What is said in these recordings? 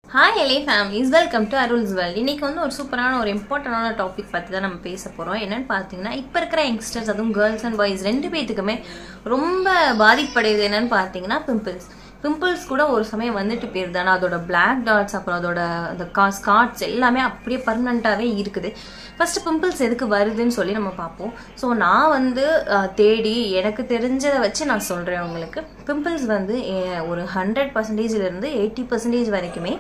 hi எலே families welcome to Arul's world இன்னைக்கு வந்து ஒரு சூப்பரான ஒரு இம்பார்ட்டண்டான டாபிக் பற்றி தான் நம்ம பேச போகிறோம் என்னன்னு பார்த்தீங்கன்னா இப்போ இருக்கிற யங்ஸ்டர்ஸ் அதுவும் கேர்ள்ஸ் அண்ட் பாய்ஸ் ரெண்டு பேத்துக்குமே ரொம்ப பாதிப்படையுது என்னன்னு பார்த்தீங்கன்னா பிம்பிள்ஸ் பிம்பிள்ஸ் கூட ஒரு சமயம் வந்துட்டு போயிருது ஆனால் அதோட பிளாக் டாட்ஸ் அப்புறம் அதோட அந்த கா ஸ்காட்ஸ் எல்லாமே அப்படியே பர்மனண்ட்டாகவே இருக்குது ஃபர்ஸ்ட் பிம்பிள்ஸ் எதுக்கு வருதுன்னு சொல்லி நம்ம பார்ப்போம் ஸோ நான் வந்து அஹ், தேடி எனக்கு தெரிஞ்சதை வச்சு நான் சொல்கிறேன் உங்களுக்கு பிம்பிள்ஸ் வந்து எ- ஒரு ஹண்ட்ரட் பர்சன்டேஜ்லேருந்து எயிட்டி பர்சன்டேஜ் வரைக்குமே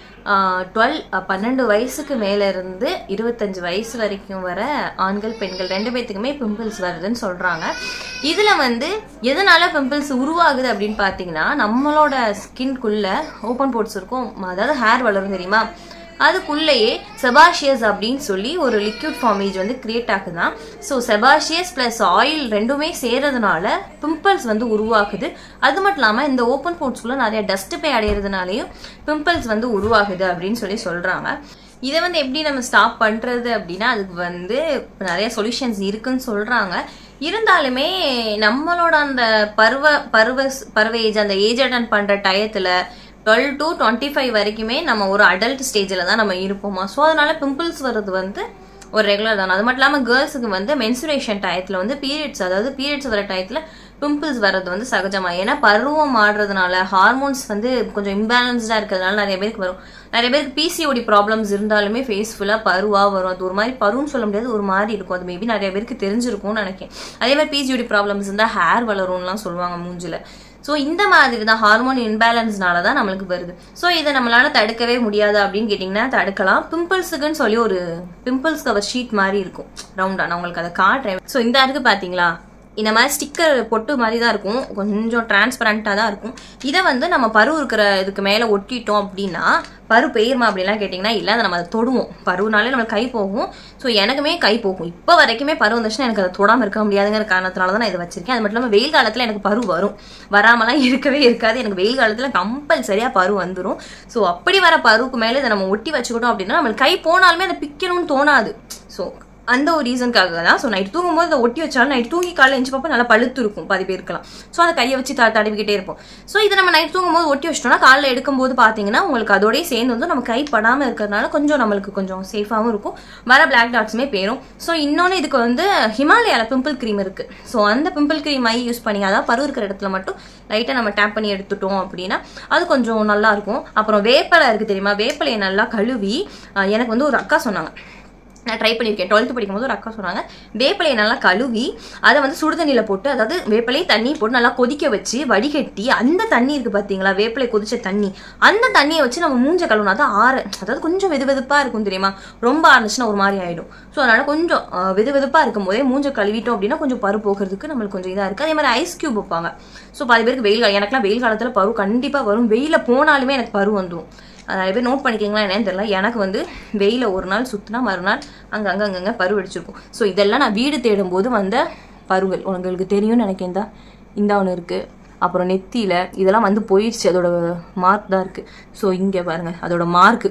டுவெல் பன்னெண்டு வயசுக்கு மேலே இருந்து இருபத்தஞ்சு வயசு வரைக்கும் வர ஆண்கள் பெண்கள் ரெண்டு பேத்துக்குமே பிம்பிள்ஸ் வருதுன்னு சொல்கிறாங்க இதில் வந்து எதனால பிம்பிள்ஸ் உருவாகுது அப்படின்னு பார்த்தீங்கன்னா நம்மளோட ஸ்கின்குள்ள ஓப்பன் போர்ட்ஸ் இருக்கும் அதாவது ஹேர் வளரும் தெரியுமா அதுக்குள்ளேயே செபாஷியஸ் அப்படின்னு சொல்லி ஒரு லிக்விட் ஃபார்மேஜ் வந்து கிரியேட் ஆகுதான் ஸோ செபாஷியஸ் ப்ளஸ் ஆயில் ரெண்டுமே சேர்றதுனால பிம்பிள்ஸ் வந்து உருவாகுது அது மட்டும் இல்லாமல் இந்த ஓப்பன் போர்ட்ஸ்குள்ளே நிறைய டஸ்ட் பே அடையிறதுனாலையும் பிம்பிள்ஸ் வந்து உருவாகுது அப்படின்னு சொல்லி சொல்கிறாங்க இதை வந்து எப்படி நம்ம ஸ்டாப் பண்ணுறது அப்படின்னா அதுக்கு வந்து நிறைய சொல்யூஷன்ஸ் இருக்குன்னு சொல்கிறாங்க இருந்தாலுமே நம்மளோட அந்த பருவ பருவ பருவ ஏஜ் அந்த ஏஜ் அட்டன் பண்ணுற டயத்தில் டுவெல் டு டுவெண்ட்டி ஃபைவ் வரைக்குமே நம்ம ஒரு அடல்ட் ஸ்டேஜில் தான் நம்ம இருப்போமா ஸோ அதனால பிம்பிள்ஸ் வர்றது வந்து ஒரு ரெகுலர் தான் அது மட்டும் இல்லாமல் கேர்ள்ஸுக்கு வந்து மென்சுரேஷன் டயத்தில் வந்து பீரியட்ஸ் அதாவது பீரியட்ஸ் வர டயத்தில் பிம்பிள்ஸ் வர்றது வந்து சகஜமா ஏன்னா பருவம் ஆடுறதுனால ஹார்மோன்ஸ் வந்து கொஞ்சம் இம்பேலன்ஸ்டாக இருக்கிறதுனால நிறைய பேருக்கு வரும் நிறைய பேருக்கு பிசிஓடி ப்ராப்ளம்ஸ் இருந்தாலுமே ஃபேஸ் ஃபுல்லாக பருவாக வரும் அது ஒரு மாதிரி பருன்னு சொல்ல முடியாது ஒரு மாதிரி இருக்கும் அது மேபி நிறைய பேருக்கு தெரிஞ்சிருக்கும்னு நினைக்கிறேன் அதே மாதிரி பிசிஓடி ப்ராப்ளம்ஸ் இருந்தால் ஹேர் வளரும்லாம் சொல்லுவாங்க மூஞ்சில ஸோ இந்த மாதிரி தான் ஹார்மோன் இன்பேலன்ஸ்னால தான் நம்மளுக்கு வருது ஸோ இதை நம்மளால தடுக்கவே முடியாது அப்படின்னு கேட்டிங்கன்னா தடுக்கலாம் பிம்பிள்ஸுக்குன்னு சொல்லி ஒரு பிம்பிள்ஸ் கவர் ஷீட் மாதிரி இருக்கும் ரவுண்டா நான் உங்களுக்கு அதை காட்டுறேன் ஸோ இந்த இருக்கு பார்த்தீங்களா இந்த மாதிரி ஸ்டிக்கர் பொட்டு மாதிரி தான் இருக்கும் கொஞ்சம் டிரான்ஸ்பரண்ட்டாக தான் இருக்கும் இதை வந்து நம்ம பரு இருக்கிற இதுக்கு மேலே ஒட்டிட்டோம் அப்படின்னா பரு பெயர்மா அப்படிலாம் கேட்டிங்கன்னா இல்லை அதை நம்ம அதை தொடுவோம் பருனாலே நம்ம கை போகும் ஸோ எனக்குமே கை போகும் இப்போ வரைக்குமே பரு வந்துச்சுன்னா எனக்கு அதை தொடாமல் இருக்க முடியாதுங்கிற காரணத்தினால தான் நான் இதை வச்சிருக்கேன் அது மட்டும் இல்லாமல் வெயில் காலத்தில் எனக்கு பரு வரும் வராமலாம் இருக்கவே இருக்காது எனக்கு வெயில் காலத்தில் கம்பல்சரியாக பரு வந்துடும் ஸோ அப்படி வர பருக்கு மேலே இதை நம்ம ஒட்டி வச்சுக்கிட்டோம் அப்படின்னா நம்மளுக்கு கை போனாலுமே அதை பிக்கணும்னு தோணாது ஸோ அந்த ஒரு ரீசனுக்காக தான் ஸோ நைட் தூங்கும்போது அதை ஒட்டி வச்சாலும் நைட் தூங்கி காலையில் எஞ்சி பார்ப்போம் நல்லா பழுத்து இருக்கும் பாதி பேருக்கலாம் ஸோ அதை கையை வச்சு த தடவிக்கிட்டே இருப்போம் ஸோ இதை நம்ம நைட் தூங்கும்போது ஒட்டி வச்சிட்டோம்னா காலையில் எடுக்கும்போது பார்த்தீங்கன்னா உங்களுக்கு அதோடய சேர்ந்து வந்து நம்ம கை படாமல் இருக்கிறதுனால கொஞ்சம் நம்மளுக்கு கொஞ்சம் சேஃபாகவும் இருக்கும் வர பிளாக் டாட்ஸுமே போயிடும் ஸோ இன்னொன்று இதுக்கு வந்து ஹிமாலயாவில் பிம்பிள் க்ரீம் இருக்குது ஸோ அந்த பிம்பிள் க்ரீம் மை யூஸ் பண்ணி அதாவது பரு இருக்கிற இடத்துல மட்டும் லைட்டாக நம்ம டேப் பண்ணி எடுத்துட்டோம் அப்படின்னா அது கொஞ்சம் நல்லா இருக்கும் அப்புறம் வேப்பலை இருக்குது தெரியுமா வேப்பலையை நல்லா கழுவி அஹ் எனக்கு வந்து ஒரு அக்கா சொன்னாங்க நான் ட்ரை பண்ணியிருக்கேன் டுவெல்த்து படிக்கும்போது ஒரு அக்கா சொன்னாங்க வேப்பிலையை நல்லா கழுவி அதை வந்து சுடுதண்ணியில் போட்டு அதாவது வேப்பிலையை தண்ணி போட்டு நல்லா கொதிக்க வச்சு வடிகட்டி அந்த தண்ணி இருக்குது பார்த்தீங்களா வேப்பிலை கொதிச்ச தண்ணி அந்த தண்ணியை வச்சு நம்ம மூஞ்ச கழுவணும் அது ஆற அதாவது கொஞ்சம் வெது வெதுப்பாக இருக்கும் தெரியுமா ரொம்ப ஆறுச்சுன்னா ஒரு மாதிரி ஆகிடும் ஸோ அதனால் கொஞ்சம் அஹ், வெது வெதுப்பாக இருக்கும் போதே மூஞ்ச கழுவிட்டோம் அப்படின்னா கொஞ்சம் பரு போகிறதுக்கு நம்மளுக்கு கொஞ்சம் இதாக இருக்குது அதே மாதிரி ஐஸ் கியூப் வைப்பாங்க ஸோ பாதி பேருக்கு வெயில் காலம் எனக்குலாம் வெயில் காலத்தில் பரு கண்டிப்பாக வரும் வெயிலில் போனாலுமே எனக்கு பரு வந்துடும் அது நிறைய பேர் நோட் பண்ணிக்கிங்களா என்னன்னு தெரியல எனக்கு வந்து வெயில ஒரு நாள் சுத்தினா மறுநாள் அங்க அங்க அங்கங்க பரு வெடிச்சிருக்கும் ஸோ இதெல்லாம் நான் வீடு தேடும் போது வந்த பருகள் உங்களுக்கு தெரியும்னு நினைக்கிறேன் தான் இந்த ஒன்று இருக்கு அப்புறம் நெத்தியில இதெல்லாம் வந்து போயிடுச்சு அதோட மார்க் தான் இருக்கு ஸோ இங்க பாருங்க அதோட மார்க்கு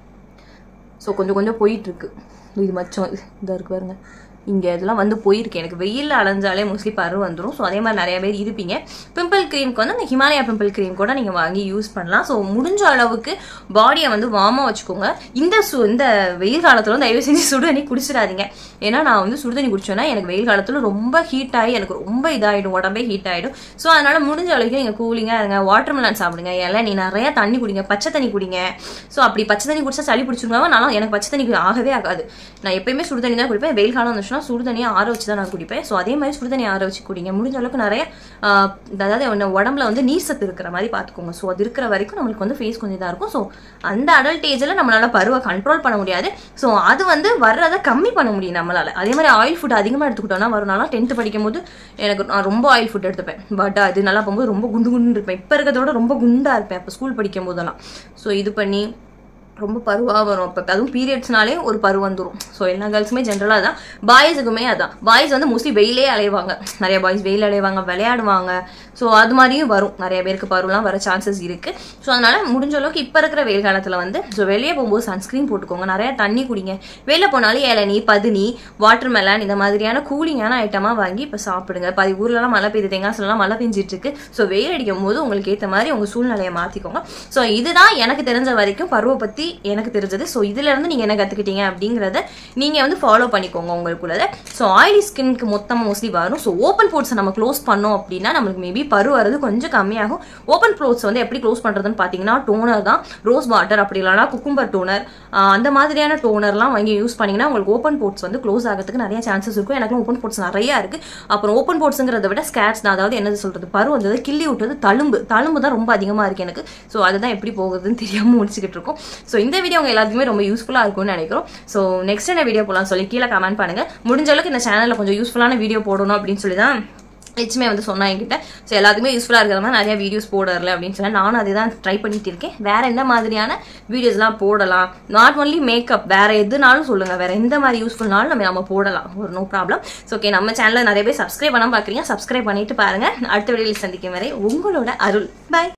ஸோ கொஞ்சம் கொஞ்சம் போயிட்டு இருக்கு இது மச்சம் இதாக இருக்கு பாருங்க இங்கே இதெல்லாம் வந்து போயிருக்கு எனக்கு வெயிலில் அலைஞ்சாலே மோஸ்ட்லி பரு வந்துடும் ஸோ அதே மாதிரி நிறைய பேர் இருப்பீங்க பிம்பிள் க்ரீம்க்கு வந்து அந்த ஹிமாலயா பிம்பிள் க்ரீம் கூட நீங்கள் வாங்கி யூஸ் பண்ணலாம் ஸோ முடிஞ்ச அளவுக்கு பாடியை வந்து வார்மாக வச்சுக்கோங்க இந்த சு இந்த வெயில் காலத்தில் வந்து தயவு செஞ்சு சுடுதண்ணி குடிச்சிடாதீங்க ஏன்னா நான் வந்து சுடுதண்ணி குடிச்சோன்னா எனக்கு வெயில் காலத்தில் ரொம்ப ஹீட் ஆகி எனக்கு ரொம்ப இதாகிடும் உடம்பே ஹீட் ஆகிடும் ஸோ அதனால் முடிஞ்ச அளவுக்கு நீங்கள் கூலிங்காக இருங்க வாட்டர் மெலன் சாப்பிடுங்க இளநீ நிறைய தண்ணி குடிங்க பச்சை தண்ணி குடிங்க ஸோ அப்படி பச்சை தண்ணி குடிச்சா சளி பிடிச்சிருந்தாலும் நான் எனக்கு பச்சை தண்ணி ஆகவே ஆகாது நான் எப்பயுமே சுடு தண்ணி தான் குடிப்பேன் வெயில் காலம் வந்துச்சுன்னா சுடு தண்ணியை ஆற வச்சு தான் நான் குடிப்பேன் ஸோ அதே மாதிரி சுடு தண்ணி ஆற வச்சு குடிங்க முடிஞ்ச அளவுக்கு நிறைய ஆஹ், அதாவது உன்ன உடம்புல வந்து நீர் சத்து இருக்கிற மாதிரி பார்த்துக்கோங்க ஸோ அது இருக்கிற வரைக்கும் நம்மளுக்கு வந்து ஃபேஸ் கொஞ்சம் இதாக இருக்கும் ஸோ அந்த அடல்ட் ஏஜில் நம்மளால பருவை கண்ட்ரோல் பண்ண முடியாது ஸோ அது வந்து வர்றதை கம்மி பண்ண முடியும் நம்மளால அதே மாதிரி ஆயில் ஃபுட் அதிகமாக எடுத்துக்கிட்டோம்னா வரும் நாளாக டென்த்து படிக்கும் போது எனக்கு நான் ரொம்ப ஆயில் ஃபுட் எடுத்துப்பேன் பட் அது நல்லா போகும்போது ரொம்ப குண்டு குண்டு இருப்பேன் இப்போ இருக்கிறதோட ரொம்ப குண்டா இருப்பேன் அப்போ ஸ்கூல் படிக்கும் போதெல்லாம் ஸோ இது பண்ணி ரொம்ப பருவாக வரும் அப்போ அதுவும் பீரியட்ஸ்னாலே ஒரு பரு வந்துடும் ஸோ எல்லா கேர்ள்ஸுமே ஜென்ரலாக தான் பாய்ஸுக்குமே அதான் பாய்ஸ் வந்து மோஸ்ட்லி வெயிலே அலைவாங்க நிறைய பாய்ஸ் வெயில் அலைவாங்க விளையாடுவாங்க ஸோ அது மாதிரியும் வரும் நிறைய பேருக்கு பருவலாம் வர சான்சஸ் இருக்குது ஸோ அதனால் முடிஞ்ச அளவுக்கு இப்போ இருக்கிற வெயில் காலத்தில் வந்து ஸோ வெளியே போகும்போது சன்ஸ்க்ரீன் போட்டுக்கோங்க நிறைய தண்ணி குடிங்க வெளில போனாலும் இளநீ பதினி வாட்டர் மெலன் இந்த மாதிரியான கூலிங்கான ஐட்டமாக வாங்கி இப்போ சாப்பிடுங்க இப்போ அது ஊர்லலாம் மழை பெய்யுது தேங்காய்லாம் மழை பெஞ்சிட்டு இருக்கு ஸோ வெயில் அடிக்கும் போது உங்களுக்கு ஏற்ற மாதிரி உங்கள் சூழ்நிலையை மாற்றிக்கோங்க ஸோ இதுதான் எனக்கு தெரிஞ்ச வரைக்கும் பருவ பற்றி எனக்கு தெரிஞ்சது ஸோ இதுலேருந்து நீங்கள் என்ன கற்றுக்கிட்டீங்க அப்படிங்கிறத நீங்கள் வந்து ஃபாலோ பண்ணிக்கோங்க உங்களுக்குள்ளத ஸோ ஆயிலி ஸ்கின்க்கு மொத்தமாக மோஸ்ட்லி வரும் ஸோ ஓப்பன் போர்ட்ஸை நம்ம க்ளோஸ் பண்ணோம் அப்படின்னா நம்மளுக்கு மேபி பரு வரது கொஞ்சம் கம்மியாகும் ஓப்பன் க்ளோத்ஸ் வந்து எப்படி க்ளோஸ் பண்ணுறதுன்னு பார்த்தீங்கன்னா டோனர் தான் ரோஸ் வாட்டர் அப்படி இல்லைனா குக்கும்பர் டோனர் அந்த மாதிரியான டோனர்லாம் வாங்கி யூஸ் பண்ணிங்கன்னா உங்களுக்கு ஓப்பன் போர்ட்ஸ் வந்து க்ளோஸ் ஆகிறதுக்கு நிறைய சான்சஸ் இருக்கும் எனக்கு ஓப்பன் போர்ட்ஸ் நிறையா இருக்குது அப்புறம் ஓப்பன் போர்ட்ஸுங்கிறத விட ஸ்கேட்ஸ் தான் அதாவது என்னது சொல்கிறது பரு வந்தது கிள்ளி விட்டது தழும்பு தழும்பு தான் ரொம்ப அதிகமாக இருக்குது எனக்கு ஸோ அதுதான் எப்படி போகுதுன்னு தெரியாமல் முடிச்சுக்கிட்டு இருக்கோம் ஸோ இந்த வீடியோ உங்க எல்லாத்துக்குமே ரொம்ப யூஸ்ஃபுல்லாக இருக்கும்னு நினைக்கிறோம் ஸோ நெக்ஸ்ட் என்ன வீடியோ போகலாம் சொல்லி கீழே கமெண்ட் பண்ணுங்கள் முடிஞ்ச அளவுக்கு இந்த சேனலில் கொஞ்சம் யூஸ்ஃபுல்லான வீடியோ போடணும் அப்படின்னு சொல்லி தான் லட்சுமி வந்து சொன்னா என்கிட்ட ஸோ எல்லாத்துக்குமே யூஸ்ஃபுல்லாக இருக்கிற மாதிரி நிறைய வீடியோஸ் போடல அப்படின்னு சொன்னேன் நானும் அதை தான் ட்ரை பண்ணிட்டு இருக்கேன் வேற எந்த மாதிரியான வீடியோஸ்லாம் போடலாம் நாட் ஒன்லி மேக்கப் வேற எதுனாலும் சொல்லுங்க வேற எந்த மாதிரி யூஸ்ஃபுல்னாலும் நம்ம நம்ம போடலாம் ஒரு நோ ப்ராப்ளம் ஸோ ஓகே நம்ம சேனலில் நிறைய பேர் சப்ஸ்கிரைப் பண்ணாமல் பார்க்குறீங்க சப்ஸ்கிரைப் பண்ணிட்டு பாருங்க அடுத்த வீடியோவில் சந்திக்கும் வரை உங்களோட அருள் பை